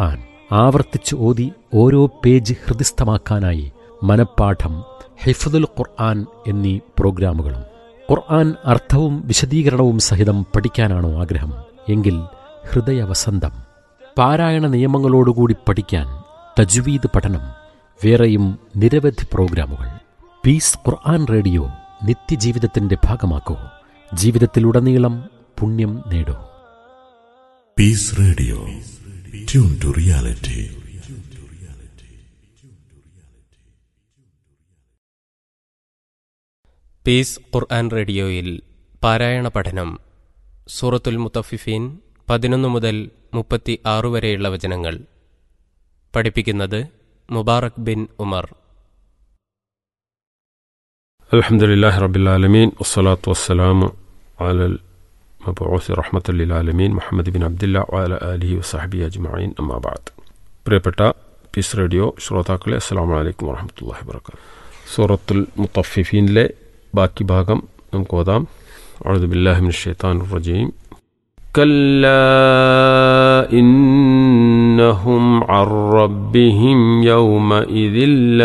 ഖുർആൻ ആവർത്തിച്ച് ഓതി ഓരോ പേജ് ഹൃദിസ്ഥമാക്കാനായി മനപ്പാഠം ഹിഫ്ദുൽ ഖുർആൻ എന്നീ പ്രോഗ്രാമുകളും ഖുർആൻ അർത്ഥവും വിശദീകരണവും സഹിതം പഠിക്കാനാണോ ആഗ്രഹം എങ്കിൽ ഹൃദയവസന്തം പാരായണ നിയമങ്ങളോടുകൂടി പഠിക്കാൻ തജ്വീദ് പഠനം വേറെയും നിരവധി പ്രോഗ്രാമുകൾ പീസ് ഖുർആൻ റേഡിയോ നിത്യജീവിതത്തിന്റെ ഭാഗമാക്കൂ ജീവിതത്തിലുടനീളം പുണ്യം നേടൂ Peace Radio. Tune to reality. Peace Quran റേഡിയോയിൽ പാരായണ പഠനം സൂറത്തുൽ മുത്തഫിഫീൻ പതിനൊന്ന് മുതൽ മുപ്പത്തി ആറ് വരെയുള്ള വചനങ്ങൾ പഠിപ്പിക്കുന്നത് മുബാറക് ബിൻ ഉമർ الحمد لله رب العالمين والصلاة والسلام على المبعوث رحمة للعالمين محمد بن عبد الله وعلى آله وصحبه أجمعين أما بعد പ്രിയപ്പെട്ട പീസ് റേഡിയോ ശ്രോതാക്കളെ അസ്സാം വലൈക്കും വാഹമത്തല്ലാഹി വർക്കാത്തു സൂറത്തുൽ മുത്തഫിഫീനിലെ ബാക്കി ഭാഗം നമുക്ക് ഓതാം أعوذ بالله من الشيطان الرجيم كلا إنهم عن ربهم يومئذ